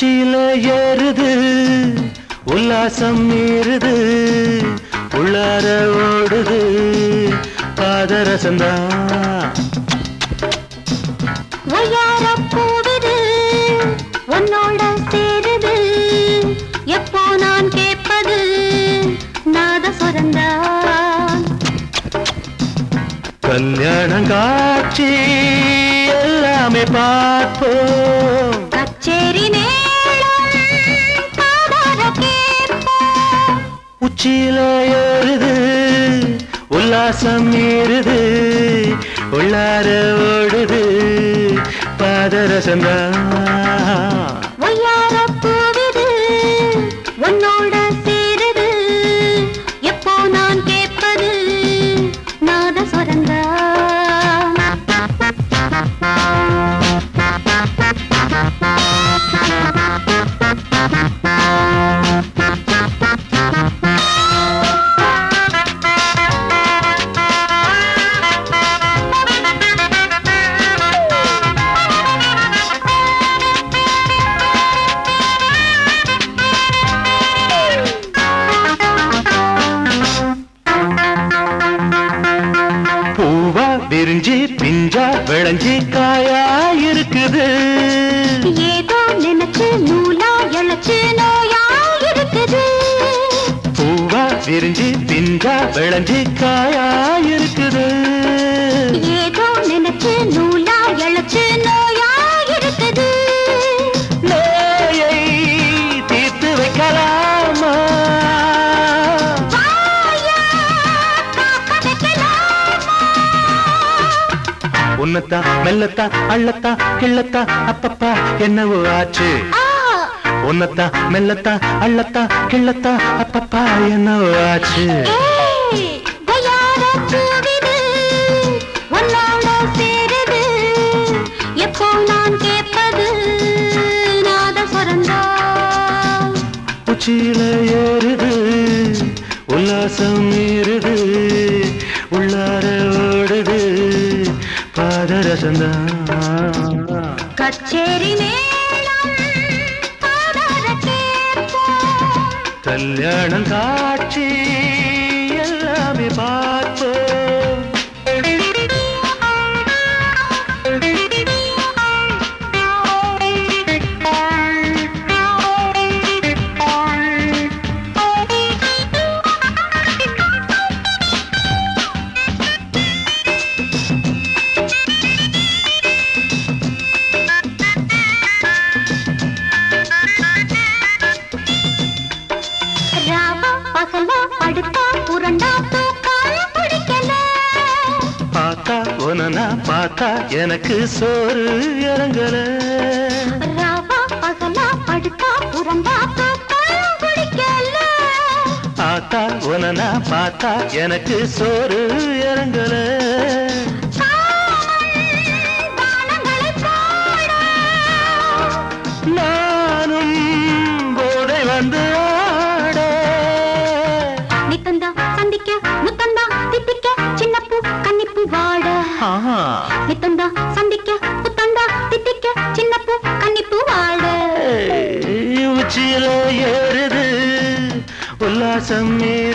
உச்சியில ஏறுது உல்லாசம் மீறுது உள்ளார ஓடுது பாதரசந்தான் ஒய்யார போகுது உன்னோட சேருது எப்போ நான் கேட்பது நாத சுரந்தான் கல்யாணம் காட்சி எல்லாமே பார்ப்போம் கச்சேரி மேளம் பாடாத கேட்போம் உச்சியில ஏறுது உல்லாசம் மீறுது உள்ளார ஓடுது பாதரசந்தான் ஒய்யார போகுது உன்னோட சேருது எப்போ நான் கேட்பது நாத சுரந்தான் பூவா விரிஞ்சி பிஞ்சா விளைஞ்சி காயா இருக்குது ஏதோ நினைச்சு நூலா இழைச்சு நோயா இருக்குது பூவா விரிஞ்சி பிஞ்சா விளைஞ்சி காயா இருக்குது ஏதோ நினைச்சு நூலா இழைச்சு நோயா இருக்குது நோயை தீர்த்து வைக்கலாமா வாயா, காக்க வைக்கலாமா? உன்னத்தா மெல்லத்தா அள்ளத்தா கிள்ளத்தா அப்பப்பா என்னவோ ஆச்சு ஆ, உன்னத்தா மெல்லத்தா அள்ளத்தா கிள்ளத்தா அப்பப்பா என்னவோ ஆச்சு ஏய், வயார பூவிது, உன்னோட சேருது. எப்போ நான் கேட்பது நாத சுரந்தான் உச்சியில ஏறுது உல்லாசம் மீறுது உள்ளார ஓடுது பாதரசந்தான் கச்சேரி மேளம் பாடாத கேட்போம் கல்யாணம் காட்சி எல்லாமே பார்ப்போம் ராவா பகலா படுத்தா புரண்டா தூக்கம் பிடிக்கல பார்த்தா உனனா பார்த்தா எனக்கு சோறு இறங்கல ராவா பகலா படுத்தா புரண்டா தூக்கம் பிடிக்கல பார்த்தா உனனா பார்த்தா எனக்கு சோறு இறங்கல தானங்களை போட நானும் போதை வந்து ஆட நித்தந்தா சந்திக்க முத்தந்தா தித்திக்க சின்னப்பூ கன்னிப்பூ வாட ஆஹா. நித்தந்தா சந்திக்க முத்தந்தா தித்திக்க சின்னப்பூ கன்னிப்பூ வாட ஏய், உச்சியில ஏறுது உல்லாசம் மீறுது